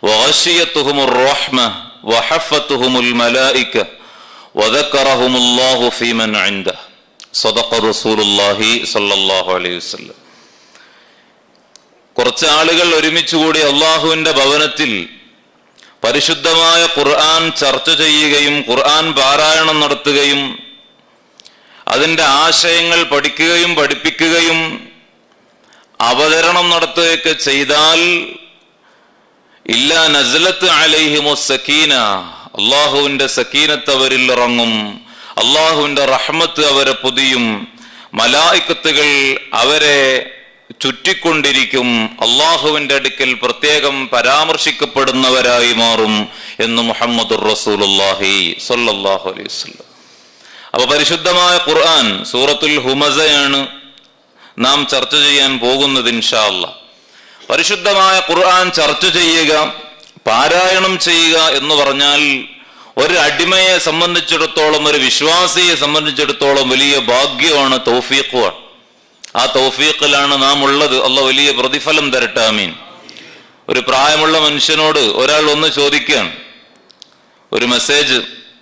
وغشيتهم الرحمة وحفتهم الملائكة وذكرهم الله في من عنده صدق رسول الله صلى الله عليه وسلم കുറച്ച് ആളുകൾ ഒരുമിച്ചുകൂടി അള്ളാഹുവിന്റെ ഭവനത്തിൽ പരിശുദ്ധമായ ഖുർആൻ ചർച്ച ചെയ്യുകയും ഖുർആൻ പാരായണം നടത്തുകയും അതിന്റെ ആശയങ്ങൾ പഠിക്കുകയും പഠിപ്പിക്കുകയും അവതരണം നടത്തുകയൊക്കെ ചെയ്താൽ ഇല്ല നസ്ലത്ത് അലൈഹിമു സക്കീന അള്ളാഹുവിന്റെ സക്കീനത്ത് അവരിൽ ഇറങ്ങും അള്ളാഹുവിന്റെ റഹ്മത്ത് അവരെ പൊതിയും മലായിക്കത്തുകൾ അവരെ ചുറ്റിക്കൊണ്ടിരിക്കും അള്ളാഹുവിന്റെ അടുക്കൽ പ്രത്യേകം പരാമർശിക്കപ്പെടുന്നവരായി മാറും എന്ന് മുഹമ്മദ് റസൂലുല്ലാഹി സല്ലല്ലാഹു അലൈഹി വസല്ലം അപ്പൊ പരിശുദ്ധമായ ഖുർആൻ സൂറത്തുൽ ഹുമസയാണ് നാം ചർച്ച ചെയ്യാൻ പോകുന്നത് ഇൻഷാ അല്ലാ പരിശുദ്ധമായ ഖുർആൻ ചർച്ച ചെയ്യുക പാരായണം ചെയ്യുക എന്ന് പറഞ്ഞാൽ ഒരു അടിമയെ സംബന്ധിച്ചിടത്തോളം ഒരു വിശ്വാസിയെ സംബന്ധിച്ചിടത്തോളം വലിയ ഭാഗ്യമാണ് തൗഫീഖുമാണ് ആ തൗഫീഖിലാണ് നാം ഉള്ളത് അല്ല വലിയ പ്രതിഫലം തരട്ടെ ആമീൻ ഒരു പ്രായമുള്ള മനുഷ്യനോട് ഒരാൾ ഒന്ന് ചോദിക്കുകയാണ് ഒരു മെസ്സേജ്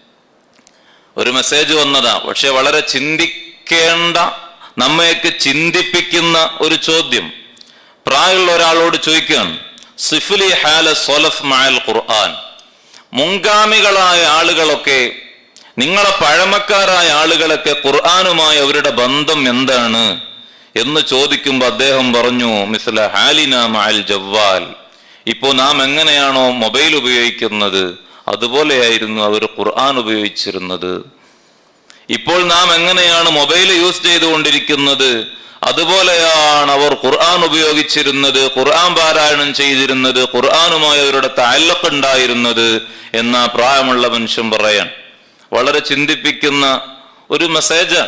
ഒരു മെസ്സേജ് വന്നതാ പക്ഷെ വളരെ ചിന്തിക്കേണ്ട നമ്മയൊക്കെ ചിന്തിപ്പിക്കുന്ന ഒരു ചോദ്യം പ്രായമുള്ള ഒരാളോട് ചോദിക്കുകയാണ് സിഫ്ലി ഹാല സൊലഫ് മാൽ ഖുർആൻ മുൻഗാമികളായ ആളുകളൊക്കെ നിങ്ങളെ പഴമക്കാരായ ആളുകളൊക്കെ ഖുർആാനുമായി അവരുടെ ബന്ധം എന്താണ് എന്ന് ചോദിക്കുമ്പോൾ അദ്ദേഹം പറഞ്ഞു മിസ്ല ഹാലിന മാൽ ജവ്വാൽ ഇപ്പോ നാം എങ്ങനെയാണോ മൊബൈൽ ഉപയോഗിക്കുന്നത് അതുപോലെയായിരുന്നു അവർ ഖുർആൻ ഉപയോഗിച്ചിരുന്നത് ഇപ്പോൾ നാം എങ്ങനെയാണ് മൊബൈൽ യൂസ് ചെയ്തുകൊണ്ടിരിക്കുന്നത് അതുപോലെയാണ് അവർ ഖുർആൻ ഉപയോഗിച്ചിരുന്നത് ഖുർആൻ പാരായണം ചെയ്തിരുന്നത് ഖുർആനുമായി അവരുടെ താലൊക്കെ ഉണ്ടായിരുന്നത് എന്ന പ്രായമുള്ള മനുഷ്യൻ പറയാൻ വളരെ ചിന്തിപ്പിക്കുന്ന ഒരു മെസ്സേജ്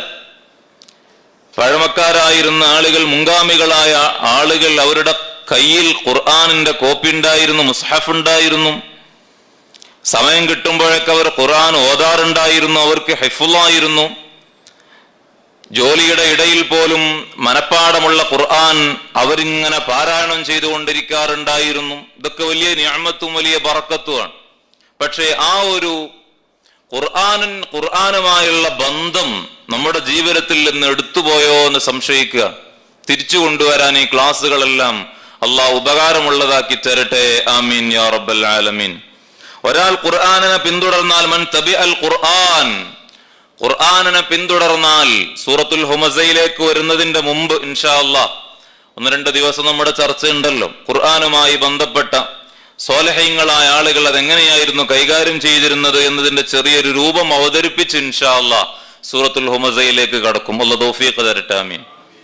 പഴമക്കാരായിരുന്ന ആളുകൾ മുൻഗാമികളായ ആളുകൾ അവരുടെ കയ്യിൽ ഖുർആാനിന്റെ കോപ്പി ഉണ്ടായിരുന്നു മുസ്ഹഫ് ഉണ്ടായിരുന്നു സമയം കിട്ടുമ്പോഴൊക്കെ അവർ ഖുർആൻ ഓതാറുണ്ടായിരുന്നു അവർക്ക് ഹെഫുള്ളായിരുന്നു ജോലിയുടെ ഇടയിൽ പോലും മനപ്പാടമുള്ള ഖുർആൻ അവരിങ്ങനെ പാരായണം ചെയ്തുകൊണ്ടിരിക്കാറുണ്ടായിരുന്നു ഇതൊക്കെ വലിയ ഞാമത്തും വലിയ പറക്കത്തുമാണ് പക്ഷേ ആ ഒരു ഖുർആാനൻ ഖുർആാനുമായുള്ള ബന്ധം നമ്മുടെ ജീവിതത്തിൽ നിന്ന് എടുത്തുപോയോ എന്ന് സംശയിക്കുക തിരിച്ചു കൊണ്ടുവരാൻ ഈ ക്ലാസ്സുകളെല്ലാം അള്ളാഹ് ഉപകാരമുള്ളതാക്കി തരട്ടെ ആമീൻ യാ റബ്ബൽ ആലമീൻ ഒരാൾ ഖുർആാനിനെ പിന്തുടർന്നാൽ മൻ തബി അൽ ഖുർആൻ ഖുർആാനിനെ പിന്തുടർന്നാൽ സൂറത്തുൽ ഹുമസയിലേക്ക് വരുന്നതിന്റെ മുമ്പ് ഇൻഷാ അല്ലാ ഒന്ന് രണ്ട് ദിവസം നമ്മുടെ ചർച്ചയുണ്ടല്ലോ ഖുർആാനുമായി ബന്ധപ്പെട്ട സോലഹ്യങ്ങളായ ആളുകൾ അതെങ്ങനെയായിരുന്നു കൈകാര്യം ചെയ്തിരുന്നത് എന്നതിന്റെ ചെറിയൊരു രൂപം അവതരിപ്പിച്ച് ഇൻഷാ അല്ലാ സൂറത്തുൽ ഹുമസയിലേക്ക് കടക്കും അല്ല തോഫീഖ് തരട്ടെ ആമീൻ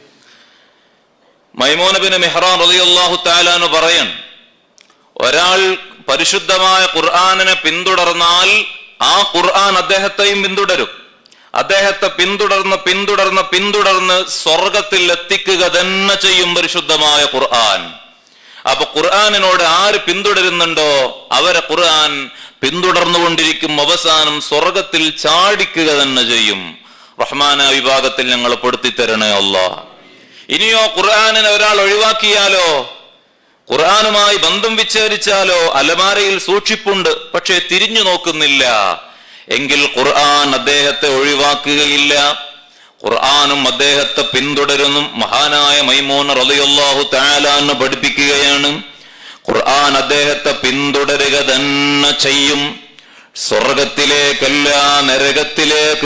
മൈമോനബിന് മെഹ്റാൻ റളിയല്ലാഹു താലാന്ന് പറയൻ ഒരാൾ പരിശുദ്ധമായ ഖുർആാനിനെ പിന്തുടർന്നാൽ ആ ഖുർആൻ അദ്ദേഹത്തെയും പിന്തുടരും അദ്ദേഹത്തെ പിന്തുടർന്ന് പിന്തുടർന്ന് പിന്തുടർന്ന് സ്വർഗത്തിൽ എത്തിക്കുക തന്നെ ചെയ്യും പരിശുദ്ധമായ ഖുർആൻ അപ്പൊ ഖുർആാനിനോട് ആര് പിന്തുടരുന്നുണ്ടോ അവരെ ഖുർആൻ പിന്തുടർന്നുകൊണ്ടിരിക്കും അവസാനം സ്വർഗത്തിൽ ചാടിക്കുക തന്നെ ചെയ്യും റഹ്മാന വിഭാഗത്തിൽ ഞങ്ങൾ പെടുത്തി തരണേ അല്ലാ ഇനിയോ ഖുർആാനിനെ ഒരാൾ ഒഴിവാക്കിയാലോ ഖുർആാനുമായി ബന്ധം വിച്ഛേദിച്ചാലോ അലമാരയിൽ സൂക്ഷിപ്പുണ്ട് പക്ഷേ തിരിഞ്ഞു നോക്കുന്നില്ല എങ്കിൽ ഖുർആൻ അദ്ദേഹത്തെ ഒഴിവാക്കുകയില്ല ഖുർആാനും അദ്ദേഹത്തെ പിന്തുടരുന്നു മഹാനായ മൈമൂൻ റളിയല്ലാഹു തആലാന്ന് പഠിപ്പിക്കുകയാണ് ഖുർആൻ അദ്ദേഹത്തെ പിന്തുടരുക തന്നെ ചെയ്യും സ്വർഗത്തിലേക്കല്ല നരകത്തിലേക്ക്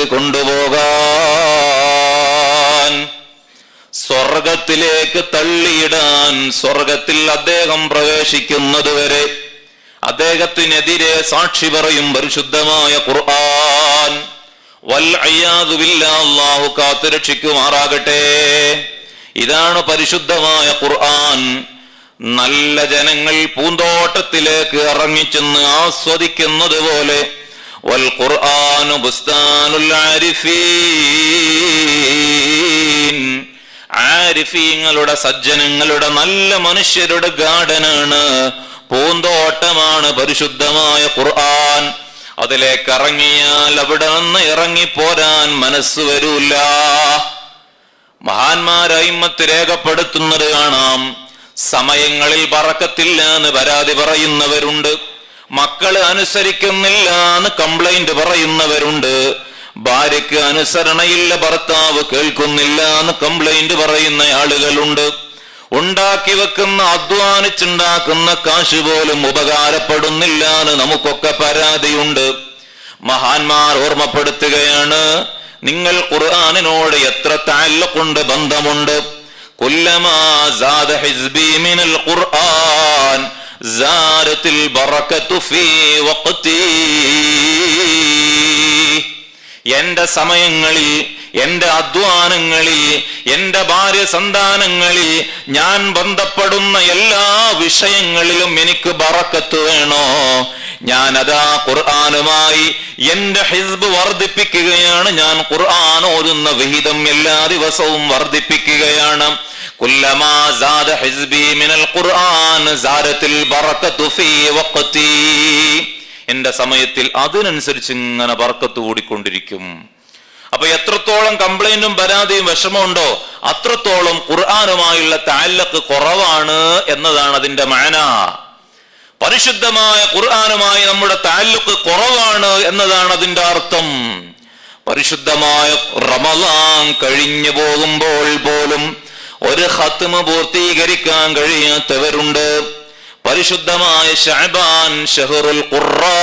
കൊണ്ടുപോകാൻ സ്വർഗത്തിലേക്ക് തള്ളിയിടാൻ സ്വർഗത്തിൽ അദ്ദേഹം പ്രവേശിക്കുന്നത് വരെ അദ്ദേഹത്തിനെതിരെ സാക്ഷി പറയും പരിശുദ്ധമായ ഖുർആൻ വൽ അയ്യാദു ബില്ലാ അല്ലാഹു കാത്തുരക്ഷിക്കുമാറാകട്ടെ ഇതാണ് പരിശുദ്ധമായ ഖുർആൻ നല്ല ജനങ്ങൾ പൂന്തോട്ടത്തിലേക്ക് ഇറങ്ങിച്ചെന്ന് ആസ്വദിക്കുന്നത് പോലെ വൽ ഖുർആനു ബുസ്താനുൽ ആരിഫീൻ ആരിഫീങ്ങളുടെ സജ്ജനങ്ങളുടെ നല്ല മനുഷ്യരുടെ ഗാർഡനാണ് പൂന്തോട്ടമാണ് പരിശുദ്ധമായ ഖുർആൻ അതിലേക്ക് ഇറങ്ങിയാൽ അവിടെ നിന്ന് ഇറങ്ങിപ്പോരാൻ മനസ്സ് വരൂല മഹാന്മാരയിമത്ത് രേഖപ്പെടുത്തുന്നത് കാണാം സമയങ്ങളിൽ പറക്കത്തില്ല എന്ന് പരാതി പറയുന്നവരുണ്ട് മക്കള് അനുസരിക്കുന്നില്ല എന്ന് കംപ്ലൈന്റ് പറയുന്നവരുണ്ട് ഭാര്യയ്ക്ക് അനുസരണയില്ല ഭർത്താവ് കേൾക്കുന്നില്ല എന്ന് കംപ്ലൈന്റ് പറയുന്ന ആളുകളുണ്ട് ഉണ്ടാക്കി വെക്കുന്ന അധ്വാനിച്ചുണ്ടാക്കുന്ന കാശ് പോലും ഉപകാരപ്പെടുന്നില്ല എന്ന് നമുക്കൊക്കെ പരാതിയുണ്ട് മഹാന്മാർ ഓർമ്മപ്പെടുത്തുകയാണ് നിങ്ങൾ ഖുർആാനിനോട് എത്ര താല്ലക്കുണ്ട് ബന്ധമുണ്ട് കുല്ലമാ സാദ ഹിസ്ബി മിനൽ ഖുർആൻ സാരത്തിൽ ബറക്കത്തു ഫീ വഖ്തി എന്റെ സമയങ്ങളിൽ എന്റെ അധ്വാനങ്ങളിൽ എന്റെ ഭാര്യ സന്താനങ്ങളിൽ ഞാൻ ബന്ധപ്പെടുന്ന എല്ലാ വിഷയങ്ങളിലും എനിക്ക് ബറക്കത്ത് വേണോ ഞാൻ അതാ ഖുർആാനുമായി എന്റെ ഹിസ്ബ് വർദ്ധിപ്പിക്കുകയാണ് ഞാൻ ഖുർആൻ ഓതുന്ന വിഹിതം എല്ലാ ദിവസവും വർദ്ധിപ്പിക്കുകയാണ് കുല്ലമാ സാദ ഹിസ്ബി മിനൽ ഖുർആൻ സാദത്തിൽ ബറക്കത്തു ഫീ വഖ്തി എന്റെ സമയത്തിൽ അതിനനുസരിച്ച് ഇങ്ങനെ ബർക്കത്ത് കൂടിക്കൊണ്ടിരിക്കും അപ്പൊ എത്രത്തോളം കംപ്ലൈന്റും പരാതിയും വിഷമമുണ്ടോ അത്രത്തോളം ഖുർആാനുമായുള്ള താല്ലക്ക് കുറവാണ് എന്നതാണ് അതിന്റെ മാന പരിശുദ്ധമായ ഖുർആാനുമായി നമ്മുടെ താല്ലുക്ക് കുറവാണ് എന്നതാണ് അതിന്റെ അർത്ഥം പരിശുദ്ധമായ റമലാൻ കഴിഞ്ഞു പോകുമ്പോൾ പോലും ഒരു ഹത്തുമ പൂർത്തീകരിക്കാൻ കഴിയാത്തവരുണ്ട് പരിശുദ്ധമായ ഷഹബാൻ ഷഹറുൽ ഖുറാ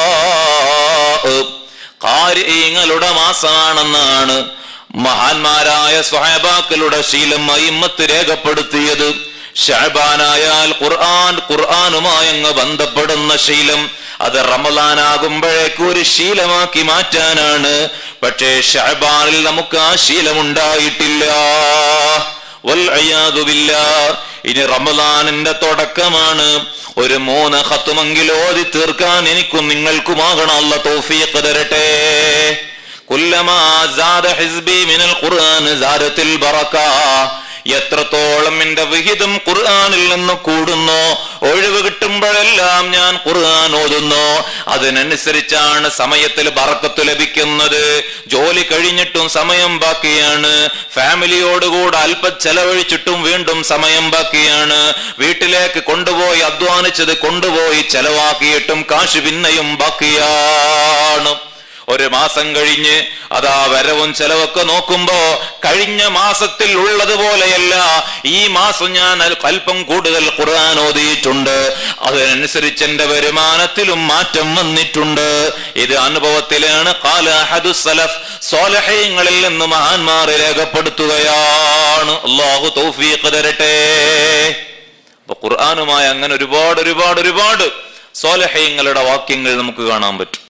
കാര്യങ്ങളുടെ മാസമാണെന്നാണ് മഹാന്മാരായ സ്വഹബാക്കളുടെ ശീലം അയിമത്ത് രേഖപ്പെടുത്തിയത് ഷഹബാനായാൽ ഖുർആൻ ഖുർആനുമായി അങ്ങ് ബന്ധപ്പെടുന്ന ശീലം അത് റമലാനാകുമ്പോഴേക്കും ഒരു ശീലമാക്കി മാറ്റാനാണ് പക്ഷേ ഷഹബാനിൽ നമുക്ക് ആ ശീലമുണ്ടായിട്ടില്ല വൽഅയാദു ബില്ലാഹ്. ഇനി റമദാനിന്റെ തുടക്കമാണ് ഒരു മൂന്ന് ഹത്തുമെങ്കിലും ഓതി തീർക്കാൻ എനിക്കും നിങ്ങൾക്കുമാകണം അല്ല തൗഫീഖ് തരട്ടെ കുല്ലമാ സാദ ഹിസ്ബി മിനൽ ഖുർആൻ സാദത്തിൽ ബറക എത്രത്തോളം എന്റെ വിഹിതം ഖുർആനിൽ നിന്ന് കൂടുന്നോ ഒഴിവ് കിട്ടുമ്പോഴെല്ലാം ഞാൻ ഖുർആൻ ഓതുന്നു അതിനനുസരിച്ചാണ് സമയത്തിൽ ബറക്കത്ത് ലഭിക്കുന്നത് ജോലി കഴിഞ്ഞിട്ടും സമയം ബാക്കിയാണ് ഫാമിലിയോടുകൂടെ അല്പം ചെലവഴിച്ചിട്ടും വീണ്ടും സമയം ബാക്കിയാണ് വീട്ടിലേക്ക് കൊണ്ടുപോയി അധ്വാനിച്ചത് കൊണ്ടുപോയി ചെലവാക്കിയിട്ടും കാശ് പിന്നെയും ബാക്കിയാണ് ഒരു മാസം കഴിഞ്ഞ് അതാ വരവും ചെലവൊക്കെ നോക്കുമ്പോ കഴിഞ്ഞ മാസത്തിൽ ഉള്ളതുപോലെയല്ല ഈ മാസം ഞാൻ അൽ- അല്പം കൂടുതൽ ഖുർആൻ ഓതിയിട്ടുണ്ട് അതിനനുസരിച്ച് എന്റെ വരുമാനത്തിലും മാറ്റം വന്നിട്ടുണ്ട് ഇത് അനുഭവത്തിലാണ് കാല അഹദു സലഫ് സ്വാലഹ്യങ്ങളിൽ നിന്ന് മഹാന്മാർ രേഖപ്പെടുത്തുകയാണ് അള്ളാഹു തൗഫീഖ് തരട്ടെ അപ്പൊ ഖുർആാനുമായി അങ്ങനെ ഒരുപാട് ഒരുപാട് ഒരുപാട് സ്വാലഹ്യങ്ങളുടെ വാക്യങ്ങൾ നമുക്ക് കാണാൻ പറ്റും